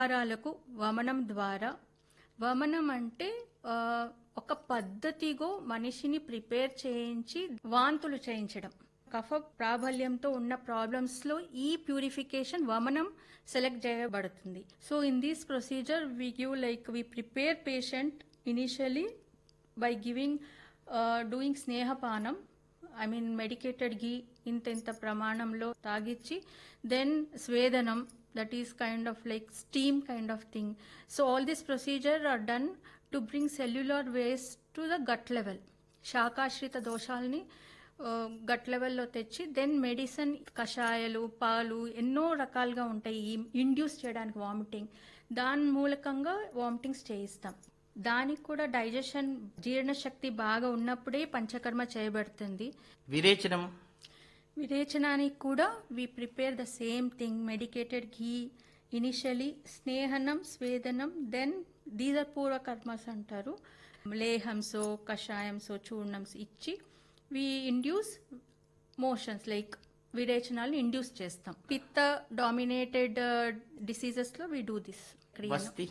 ఆహారాలకు వమనం ద్వారా వమనం అంటే ఆ, ఒక పద్ధతిగా మనిషిని ప్రిపేర్ చేయించి వాంతులు చేయించడం కఫ ప్రాబల్యంతో ఉన్న ప్రాబ్లమ్స్ లో ఈ ప్యూరిఫికేషన్ వమనం సెలెక్ట్ చేయబడుతుంది so in this procedure we give like we prepare patient initially by giving doing స్నేహపానం ఐ మీన్ మెడికేటెడ్ ఘీ ఇంత ఇంత ప్రమాణంలో తాగిచ్చి దెన్ స్వేదనం that is kind of like steam kind of thing so all this procedure are done to bring cellular waste to the gut level శాకాశ్రిత దోషాలని gut లెవెల్లో తెచ్చి దెన్ మెడిసిన్ కషాయాలు పాలు ఎన్నో రకాలుగా ఉంటాయి ఇండ్యూస్ చేయడానికి వామిటింగ్ దాని మూలకంగా వామిటింగ్స్ చేయిస్తాం దానికి కూడా డైజెషన్ జీర్ణశక్తి బాగా ఉన్నప్పుడే పంచకర్మ చేయబడుతుంది విరేచనం విరేచనానికి కూడా we prepare the same thing medicated ghee initially స్నేహనం స్వేదనం దెన్ దీస్ ఆర్ పూర్వకర్మస్ అంటారు లేహంసో కషాయంసో చూర్ణంస్ ఇచ్చి వి ఇండ్యూస్ మోషన్స్ లైక్ విరేచనాలను ఇండ్యూస్ చేస్తాం పిత్త డామినేటెడ్ డిసీజెస్లో వి డూ దిస్ వస్తి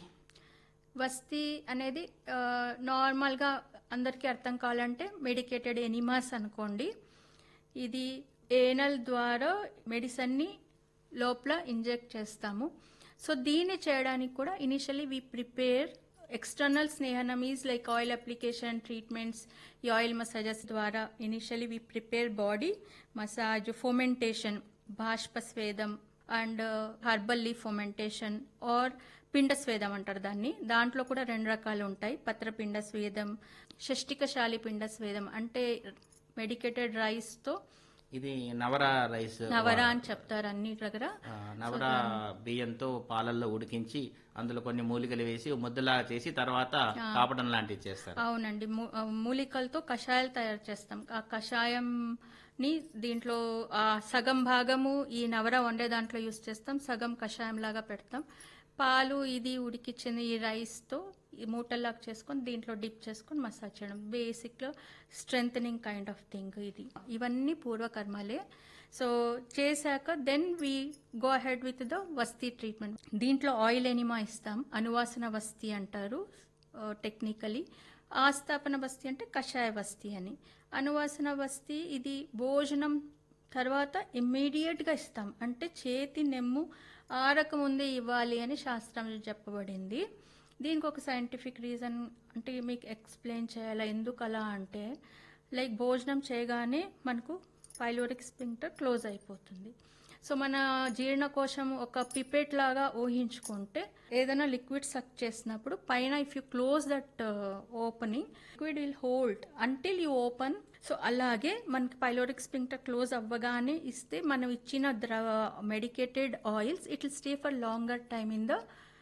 వస్తి అనేది ఆ, నార్మల్గా అందరికీ అర్థం కావాలంటే మెడికేటెడ్ ఎనిమాస్ అనుకోండి ఇది ఏనల్ ద్వారా మెడిసిన్ని లోపల ఇంజెక్ట్ చేస్తాము సో దీన్ని చేయడానికి కూడా ఇనిషియలీ వి ప్రిపేర్ ఎక్స్టర్నల్ స్నేహనం is like oil application treatments ఈ ఆయిల్ మసాజెస్ ద్వారా initially we prepare body massage fomentation బాష్ప స్వేదం and herbal leaf fomentation or పిండ స్వేదం అంటారు దాన్ని దాంట్లో కూడా రెండు రకాలు ఉంటాయి పత్రపిండ స్వేదం షష్టికశాలి పిండ స్వేదం అంటే మెడికేటెడ్ రైస్ తో ఇది నవర రైస్ నవరా అని చెప్తారు అన్ని దగ్గర ఆ, నవర బియ్యంతో పాలల్లో ఉడికించి అందులో కొన్ని మూలికలు వేసి ముద్దలా చేసి తర్వాత కాపడం లాంటివి చేస్తారు అవునండి మూ- ఆ, మూలికలతో కషాయాలు తయారు చేస్తాం ఆ కషాయంని దీంట్లో ఆ సగం భాగము ఈ నవర వండే దాంట్లో యూస్ చేస్తాం సగం కషాయం లాగా పెడతాం పాలు ఇది ఉడికిచ్చిన ఈ రైస్తో ఈ మూటల్లాగా చేసుకొని దీంట్లో డిప్ చేసుకొని మసాజ్ చేయడం బేసిక్గా స్ట్రెంగ్ కైండ్ ఆఫ్ థింగ్ ఇది ఇవన్నీ పూర్వకర్మలే సో చేశాక then we go ahead with the వస్తీ ట్రీట్మెంట్ దీంట్లో ఆయిల్ ఎనిమా ఇస్తాం అనువాసన వస్తీ అంటారు టెక్నికలీ ఆస్థాపన వస్తీ అంటే కషాయ వస్తీ అని అనువాసన వస్తీ ఇది భోజనం తర్వాత ఇమ్మీడియట్గా ఇస్తాం అంటే చేతి నెమ్ము ఆరక ముందే ఇవ్వాలి అని శాస్త్రంలో చెప్పబడింది దీనికి ఒక సైంటిఫిక్ రీజన్ అంటే మీకు ఎక్స్ప్లెయిన్ చేయాలా ఎందుకు అలా అంటే లైక్ భోజనం చేయగానే మనకు పైలోరిక్ స్పింక్టర్ క్లోజ్ అయిపోతుంది సో మన జీర్ణకోశం ఒక పిపెట్ లాగా ఊహించుకుంటే ఏదైనా లిక్విడ్ సక్ చేసినప్పుడు పైన if you close that opening liquid will hold until you open so అలాగే మనకి పైలోరిక్ స్పింక్టర్ క్లోజ్ అవ్వగానే ఇస్తే మనం ఇచ్చిన ద్రవ medicated oils it will stay for longer time in the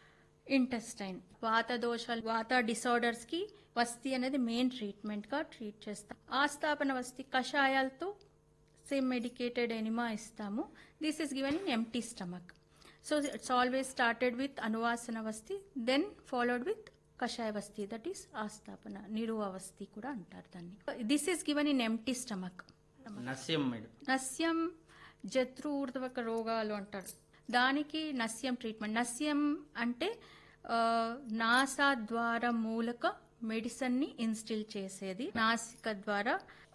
intestine వాత దోషాలు వాత డిసార్డర్స్ కి వస్తి అనేది మెయిన్ ట్రీట్మెంట్ గా ట్రీట్ చేస్తాం ఆస్థాపన వస్తి కషాయాలతో సేమ్ మెడికేటెడ్ ఎనిమా ఇస్తాము this is given in empty stomach so it's always started with అనువాసన వస్తి దెన్ ఫాలోడ్ విత్ కషాయ వస్తి దట్ ఈస్ ఆస్థాపన నిరువ వస్తి కూడా అంటారు దాన్ని this is given in empty stomach నస్యం మేడం నస్యం జత్రు ఊర్ధ్వక రోగాలు అంటారు దానికి నస్యం ట్రీట్మెంట్ నస్యం అంటే ఆ, నాసా ద్వారా మూలక మెడిసిన్ ని ఇన్స్టిల్ చేసేది నాసిక ద్వారా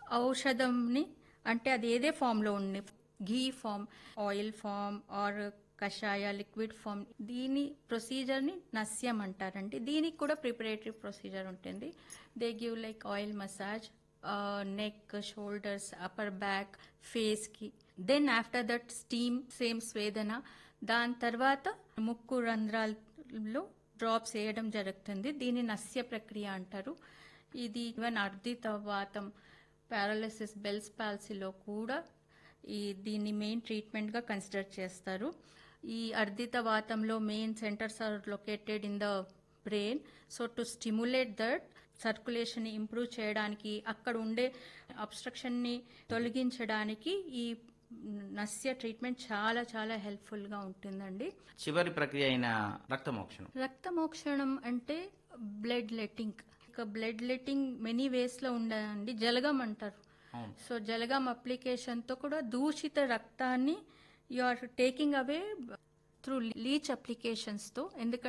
ఔషధంని అంటే అది ఏదే ఫామ్ లో ఉంది ghee form oil form or కషాయ లిక్విడ్ ఫామ్ దీని ప్రొసీజర్ ని నస్యం అంటారండి దీనికి కూడా ప్రిపరేటరీ ప్రొసీజర్ ఉంటుంది they give like oil massage neck shoulders upper back face కి then after that steam same స్వేదన దాని తర్వాత ముక్కు రంధ్రాల్లో డ్రాప్స్ వేయడం జరుగుతుంది దీన్ని నస్య ప్రక్రియ అంటారు ఇది ఈవెన్ అర్ధిత వాతం పారాలిసిస్ బెల్స్ పాలసీలో కూడా ఈ దీన్ని మెయిన్ ట్రీట్మెంట్గా కన్సిడర్ చేస్తారు ఈ అర్ధిత వాతంలో main centres are located in the brain so to stimulate that circulation improve చేయడానికి అక్కడ ఉండే అబ్స్ట్రక్షన్ని తొలగించడానికి ఈ నస్య ట్రీట్మెంట్ చాలా చాలా హెల్ప్ఫుల్గా ఉంటుందండి చివరి ప్రక్రియ అయిన రక్తమోక్షణం రక్తమోక్షణం అంటే బ్లడ్ లెట్టింగ్ ఇక బ్లడ్ లెట్టింగ్ మెనీ వేస్ లో ఉండదండి జలగం అంటారు అవును. సో జలగం అప్లికేషన్ తో కూడా దూషిత రక్తాన్ని you are taking away through leech applications తో ఎందుకంటే